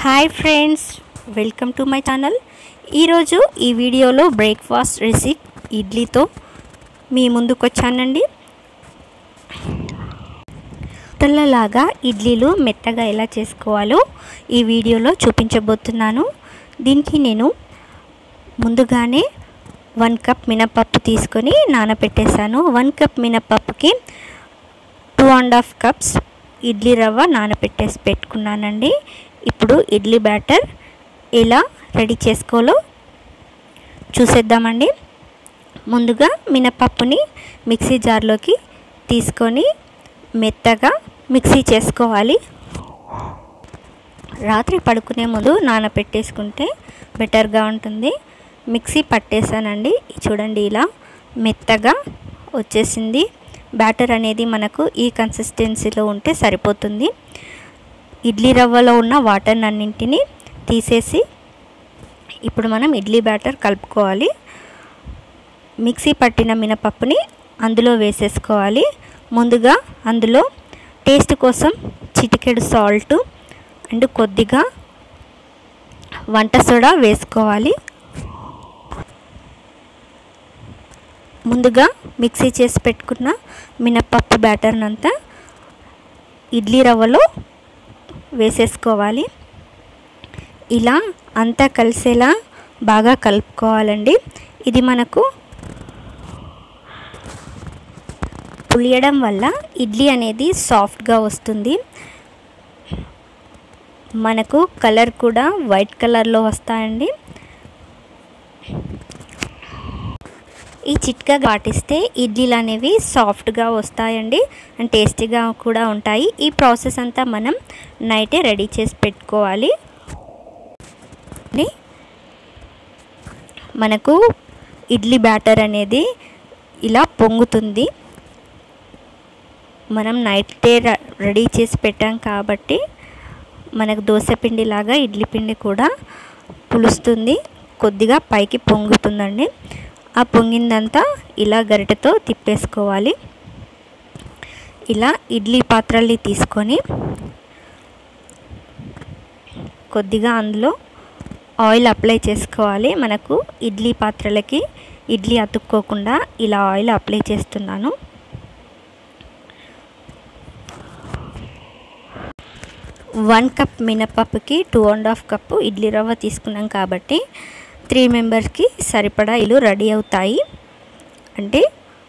hi friends welcome to my channel ఈరోజు ఈ వీడియోలో బ్రేక్ఫాస్ట్ రెసిపీ ఇడ్లీతో మీ ముందుకు వచ్చానండి తెల్లలాగా ఇడ్లీలు మెత్తగా ఎలా చేసుకోవాలో ఈ వీడియోలో చూపించబోతున్నాను దీనికి నేను ముందుగానే వన్ కప్ మినపప్పు తీసుకొని నానబెట్టేశాను వన్ కప్ మినపప్పుకి two and half cups idli రవ్వ నానబెట్టేసి పెట్టుకున్నానండి ఇప్పుడు ఇడ్లీ బ్యాటర్ ఎలా రెడీ చేసుకోవాలో చూసేద్దామండి ముందుగా మినపప్పుని మిక్సీ జార్లోకి తీసుకొని మెత్తగా మిక్సీ చేసుకోవాలి రాత్రి పడుకునే ముందు నానబెట్టేసుకుంటే బెటర్గా ఉంటుంది మిక్సీ పట్టేసానండి చూడండి ఇలా మెత్తగా వచ్చేసింది బ్యాటర్ అనేది మనకు ఈ కన్సిస్టెన్సీలో ఉంటే సరిపోతుంది ఇడ్లీ రవ్వలో ఉన్న వాటర్ అన్నింటినీ తీసేసి ఇప్పుడు మనం ఇడ్లీ బ్యాటర్ కలుపుకోవాలి మిక్సీ పట్టిన మినపప్పుని అందులో వేసేసుకోవాలి ముందుగా అందులో టేస్ట్ కోసం చిటికెడు సాల్ట్ అండ్ కొద్దిగా వంట సోడా వేసుకోవాలి ముందుగా మిక్సీ చేసి పెట్టుకున్న మినపప్పు బ్యాటర్నంతా ఇడ్లీ రవ్వలో వేసేసుకోవాలి ఇలా అంతా కలిసేలా బాగా కలుపుకోవాలండి ఇది మనకు పులియడం వల్ల ఇడ్లీ అనేది సాఫ్ట్గా వస్తుంది మనకు కలర్ కూడా వైట్ కలర్లో వస్తాయండి ఈ చిట్కా పాటిస్తే ఇడ్లీలు అనేవి సాఫ్ట్గా వస్తాయండి అండ్ టేస్టీగా కూడా ఉంటాయి ఈ ప్రాసెస్ అంతా మనం నైటే రెడీ చేసి పెట్టుకోవాలి మనకు ఇడ్లీ బ్యాటర్ అనేది ఇలా పొంగుతుంది మనం నైటే రెడీ చేసి పెట్టాం కాబట్టి మనకు దోశ పిండి లాగా ఇడ్లీ పిండి కూడా పులుస్తుంది కొద్దిగా పైకి పొంగుతుందండి ఆ పొంగిందంతా ఇలా గరిటెతో తిప్పేసుకోవాలి ఇలా ఇడ్లీ పాత్రల్ని తీసుకొని కొద్దిగా అందులో ఆయిల్ అప్లై చేసుకోవాలి మనకు ఇడ్లీ పాత్రలకి ఇడ్లీ అతుక్కోకుండా ఇలా ఆయిల్ అప్లై చేస్తున్నాను వన్ కప్ మినపప్పుకి two and half cup idli రవ్వ తీసుకున్నాం కాబట్టి త్రీ మెంబర్స్కి సరిపడా ఇల్లు రెడీ అవుతాయి అంటే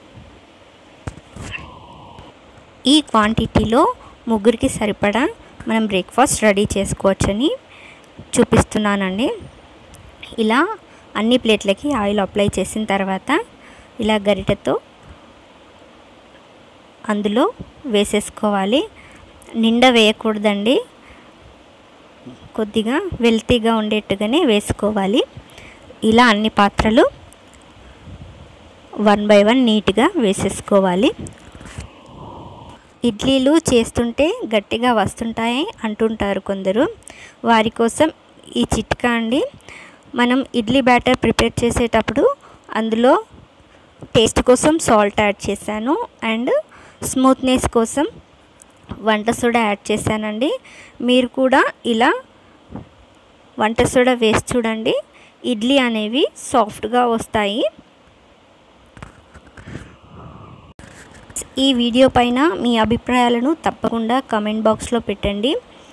ఈ క్వాంటిటీలో ముగ్గురికి సరిపడా మనం బ్రేక్ఫాస్ట్ రెడీ చేసుకోవచ్చని చూపిస్తున్నానండి ఇలా అన్ని ప్లేట్లకి ఆయిల్ అప్లై చేసిన తర్వాత ఇలా గరిటెతో అందులో వేసేసుకోవాలి నిండా వేయకూడదండి కొద్దిగా వెల్తీగా ఉండేట్టుగానే వేసుకోవాలి ఇలా అన్ని పాత్రలు వన్ బై వన్ నీట్గా వేసేసుకోవాలి ఇడ్లీలు చేస్తుంటే గట్టిగా వస్తుంటాయి అంటుంటారు కొందరు వారి కోసం ఈ చిట్కా అండి మనం ఇడ్లీ బ్యాటర్ ప్రిపేర్ చేసేటప్పుడు అందులో టేస్ట్ కోసం సాల్ట్ యాడ్ చేశాను అండ్ స్మూత్నెస్ కోసం వంట సోడా యాడ్ చేశానండి మీరు కూడా ఇలా వంట సోడా వేసి చూడండి ఇడ్లీ అనేవి సాఫ్ట్గా వస్తాయి ఈ వీడియో పైన మీ అభిప్రాయాలను తప్పకుండా కమెంట్ బాక్స్లో పెట్టండి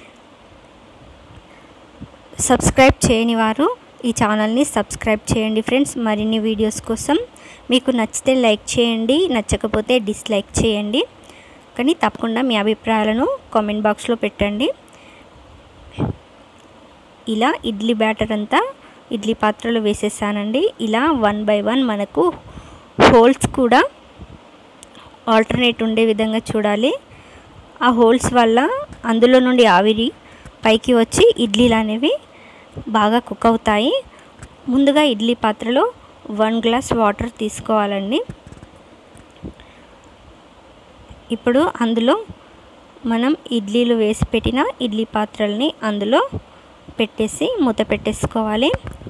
సబ్స్క్రైబ్ చేయని వారు ఈ ఛానల్ని సబ్స్క్రైబ్ చేయండి ఫ్రెండ్స్ మరిన్ని వీడియోస్ కోసం మీకు నచ్చితే లైక్ చేయండి నచ్చకపోతే డిస్లైక్ చేయండి కానీ తప్పకుండా మీ అభిప్రాయాలను కామెంట్ బాక్స్లో పెట్టండి ఇలా ఇడ్లీ బ్యాటర్ అంతా ఇడ్లీ పాత్రలో వేసేసానండి ఇలా వన్ బై వన్ మనకు హోల్స్ కూడా ఆల్టర్నేట్ ఉండే విధంగా చూడాలి ఆ హోల్స్ వల్ల అందులో నుండి ఆవిరి పైకి వచ్చి ఇడ్లీలు అనేవి బాగా కుక్ అవుతాయి ముందుగా ఇడ్లీ పాత్రలో వన్ గ్లాస్ వాటర్ తీసుకోవాలండి ఇప్పుడు అందులో మనం ఇడ్లీలు వేసి పెట్టిన ఇడ్లీ పాత్రల్ని అందులో పెట్టేసి మూత పెట్టేసుకోవాలి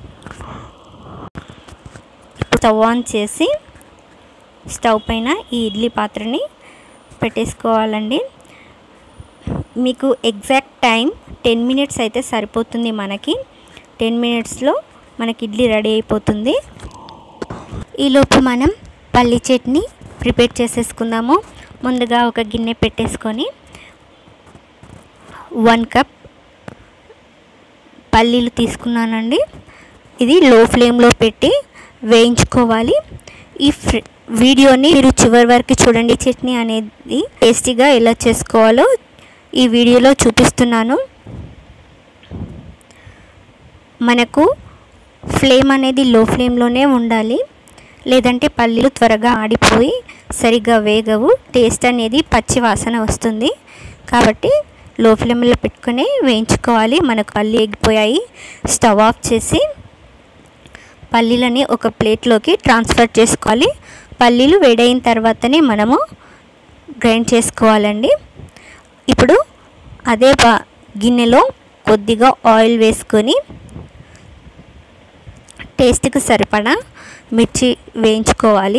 స్టవ్ ఆన్ చేసి స్టవ్ పైన ఈ ఇడ్లీ పాత్రని పెట్టేసుకోవాలండి మీకు ఎగ్జాక్ట్ టైం టెన్ మినిట్స్ అయితే సరిపోతుంది మనకి టెన్ మినిట్స్లో మనకి ఇడ్లీ రెడీ అయిపోతుంది ఈలోపు మనం పల్లి చట్నీ ప్రిపేర్ చేసేసుకుందాము ముందుగా ఒక గిన్నె పెట్టేసుకొని వన్ కప్ పల్లీలు తీసుకున్నానండి ఇది లో ఫ్లేమ్లో పెట్టి వేయించుకోవాలి ఈ ఫ్రి వీడియోని మీరు చివరి వరకు చూడండి చట్నీ అనేది టేస్టీగా ఎలా చేసుకోవాలో ఈ వీడియోలో చూపిస్తున్నాను మనకు ఫ్లేమ్ అనేది లో ఫ్లేమ్లోనే ఉండాలి లేదంటే పల్లీలు త్వరగా ఆడిపోయి సరిగ్గా వేగవు టేస్ట్ అనేది పచ్చి వాసన వస్తుంది కాబట్టి లో ఫ్లేమ్లో పెట్టుకొని వేయించుకోవాలి మనకు పల్లి ఎగిపోయాయి స్టవ్ ఆఫ్ చేసి పల్లీలని ఒక ప్లేట్లోకి ట్రాన్స్ఫర్ చేసుకోవాలి పల్లీలు వేడైన తర్వాతనే మనము గ్రైండ్ చేసుకోవాలండి ఇప్పుడు అదే గిన్నెలో కొద్దిగా ఆయిల్ వేసుకొని టేస్ట్కి సరిపడా మిర్చి వేయించుకోవాలి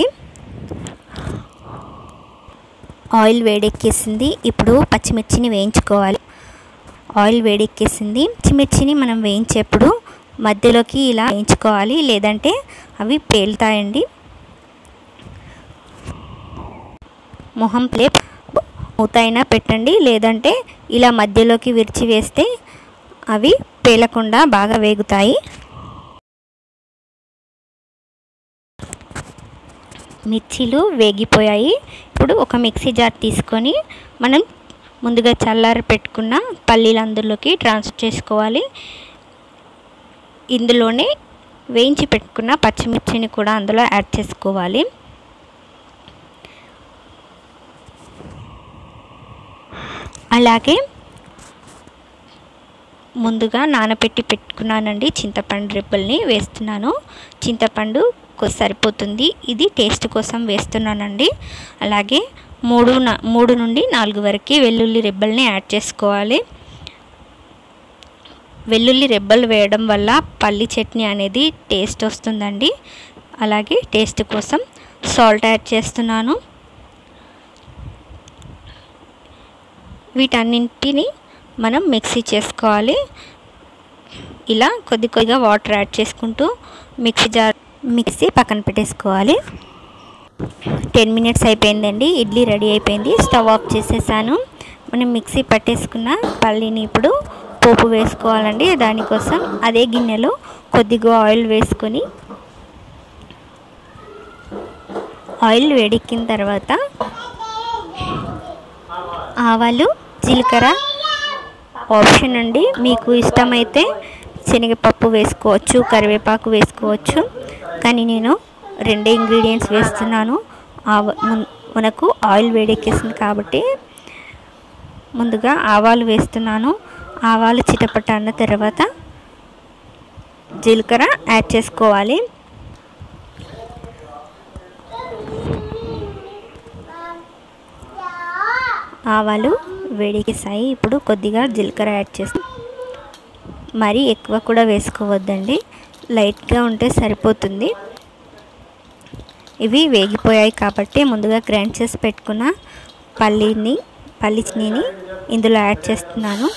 ఆయిల్ వేడెక్కేసింది ఇప్పుడు పచ్చిమిర్చిని వేయించుకోవాలి ఆయిల్ వేడెక్కేసింది పచ్చిమిర్చిని మనం వేయించేప్పుడు మధ్యలోకి ఇలా వేయించుకోవాలి లేదంటే అవి పేలుతాయండి మొహం ప్లేప్ మూత అయినా పెట్టండి లేదంటే ఇలా మధ్యలోకి విరిచి వేస్తే అవి పేలకుండా బాగా వేగుతాయి మిర్చీలు వేగిపోయాయి ఇప్పుడు ఒక మిక్సీ జార్ తీసుకొని మనం ముందుగా చల్లారి పెట్టుకున్న పల్లీలు అందులోకి ట్రాన్స్ఫర్ చేసుకోవాలి ఇందులోనే వేయించి పెట్టుకున్న పచ్చిమిర్చిని కూడా అందులో యాడ్ చేసుకోవాలి అలాగే ముందుగా నానబెట్టి పెట్టుకున్నానండి చింతపండు రెబ్బల్ని వేస్తున్నాను చింతపండు సరిపోతుంది ఇది టేస్ట్ కోసం వేస్తున్నానండి అలాగే మూడు మూడు నుండి నాలుగు వరకు వెల్లుల్లి రెబ్బల్ని యాడ్ చేసుకోవాలి వెల్లుల్లి రెబ్బలు వేయడం వల్ల పల్లి చట్నీ అనేది టేస్ట్ వస్తుందండి అలాగే టేస్ట్ కోసం సాల్ట్ యాడ్ చేస్తున్నాను వీటన్నింటిని మనం మిక్సీ చేసుకోవాలి ఇలా కొద్ది కొద్దిగా వాటర్ యాడ్ చేసుకుంటూ మిక్సీ జార్ మిక్సీ పక్కన పెట్టేసుకోవాలి టెన్ మినిట్స్ అయిపోయిందండి ఇడ్లీ రెడీ అయిపోయింది స్టవ్ ఆఫ్ చేసేసాను మనం మిక్సీ పట్టేసుకున్న పల్లీని ఇప్పుడు పోపు వేసుకోవాలండి దానికోసం అదే గిన్నెలో కొద్దిగా ఆయిల్ వేసుకొని ఆయిల్ వేడెక్కిన తర్వాత ఆవాలు జీలకర్ర ఆప్షన్ అండి మీకు ఇష్టమైతే శనగపప్పు వేసుకోవచ్చు కరివేపాకు వేసుకోవచ్చు కానీ నేను రెండే ఇంగ్రీడియంట్స్ వేస్తున్నాను మనకు ఆయిల్ వేడెక్కేసింది కాబట్టి ముందుగా ఆవాలు వేస్తున్నాను ఆవాలు చిటపట అన్న తర్వాత జీలకర్ర యాడ్ చేసుకోవాలి ఆవాలు వేడెక్కేసాయి ఇప్పుడు కొద్దిగా జీలకర్ర యాడ్ చేసి మరీ ఎక్కువ కూడా వేసుకోవద్దండి లైట్గా ఉంటే సరిపోతుంది ఇవి వేగిపోయాయి కాబట్టి ముందుగా గ్రైండ్ చేసి పెట్టుకున్న పల్లీని పల్లి చట్నీని ఇందులో యాడ్ చేస్తున్నాను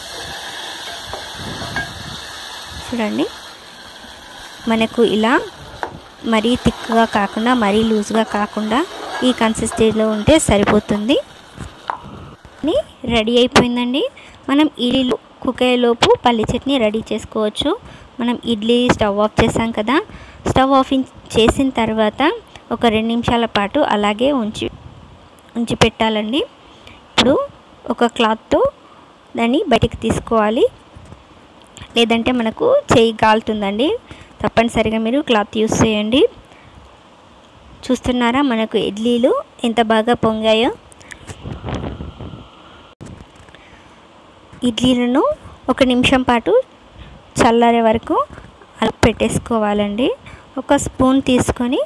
చూడండి మనకు ఇలా మరీ థిక్గా కాకుండా మరీ లూజ్గా కాకుండా ఈ కన్సిస్టెన్సీలో ఉంటే సరిపోతుంది రెడీ అయిపోయిందండి మనం ఇడ్లీలు కుక్ అయ్యేలోపు పల్లి చట్నీ రెడీ చేసుకోవచ్చు మనం ఇడ్లీ స్టవ్ ఆఫ్ చేసాం కదా స్టవ్ ఆఫ్ చేసిన తర్వాత ఒక రెండు నిమిషాల పాటు అలాగే ఉంచి ఉంచి పెట్టాలండి ఇప్పుడు ఒక క్లాత్తో దాన్ని బయటికి తీసుకోవాలి లేదంటే మనకు చేయి కాలుతుందండి తప్పనిసరిగా మీరు క్లాత్ యూస్ చేయండి చూస్తున్నారా మనకు ఇడ్లీలు ఎంత బాగా పొంగాయో ఇడ్లీలను ఒక నిమిషం పాటు చల్లారే వరకు అలా పెట్టేసుకోవాలండి ఒక స్పూన్ తీసుకొని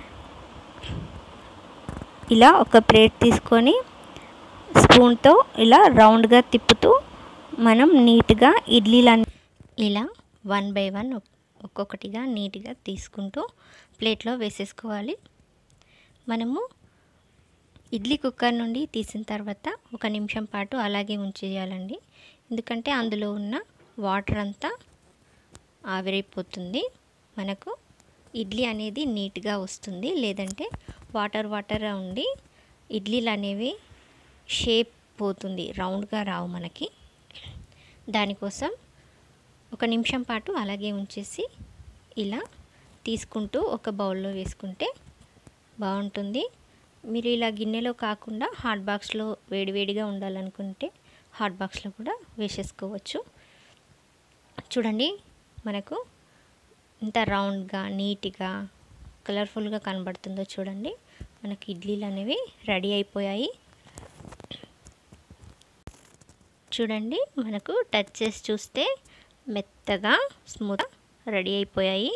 ఇలా ఒక ప్లేట్ తీసుకొని స్పూన్తో ఇలా రౌండ్గా తిప్పుతూ మనం నీట్గా ఇడ్లీలన్నీ ఇలా వన్ బై వన్ ఒక్కొక్కటిగా నీట్గా తీసుకుంటూ ప్లేట్లో వేసేసుకోవాలి మనము ఇడ్లీ కుక్కర్ నుండి తీసిన తర్వాత ఒక నిమిషం పాటు అలాగే ఉంచేయాలండి ఎందుకంటే అందులో ఉన్న వాటర్ అంతా ఆవిరైపోతుంది మనకు ఇడ్లీ అనేది నీట్గా వస్తుంది లేదంటే వాటర్ వాటర్ ఉండి ఇడ్లీలు అనేవి షేప్ పోతుంది రౌండ్గా రావు మనకి దానికోసం ఒక నిమిషం పాటు అలాగే ఉంచేసి ఇలా తీసుకుంటూ ఒక బౌల్లో వేసుకుంటే బాగుంటుంది మీరు ఇలా గిన్నెలో కాకుండా హాట్ బాక్స్లో వేడివేడిగా ఉండాలనుకుంటే హాట్ బాక్స్లో కూడా వేసేసుకోవచ్చు చూడండి మనకు ఇంత రౌండ్గా నీట్గా కలర్ఫుల్గా కనబడుతుందో చూడండి మనకి ఇడ్లీలు అనేవి రెడీ అయిపోయాయి చూడండి మనకు టచ్ చేసి చూస్తే మెత్తగా స్మూత్ రెడీ అయిపోయాయి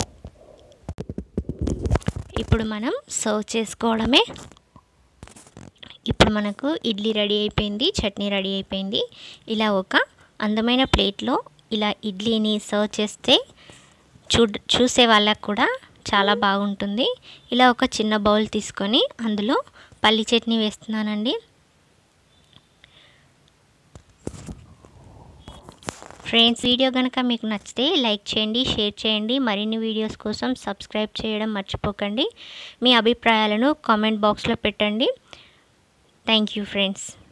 ఇప్పుడు మనం సర్వ్ చేసుకోవడమే ఇప్పుడు మనకు ఇడ్లీ రెడీ అయిపోయింది చట్నీ రెడీ అయిపోయింది ఇలా ఒక అందమైన ప్లేట్లో ఇలా ఇడ్లీని సర్వ్ చేస్తే చూ చూసే వాళ్ళకు కూడా చాలా బాగుంటుంది ఇలా ఒక చిన్న బౌల్ తీసుకొని అందులో పల్లి చట్నీ వేస్తున్నానండి ఫ్రెండ్స్ వీడియో కనుక మీకు నచ్చితే లైక్ చేయండి షేర్ చేయండి మరిన్ని వీడియోస్ కోసం సబ్స్క్రైబ్ చేయడం మర్చిపోకండి మీ అభిప్రాయాలను కామెంట్ బాక్స్లో పెట్టండి థ్యాంక్ యూ ఫ్రెండ్స్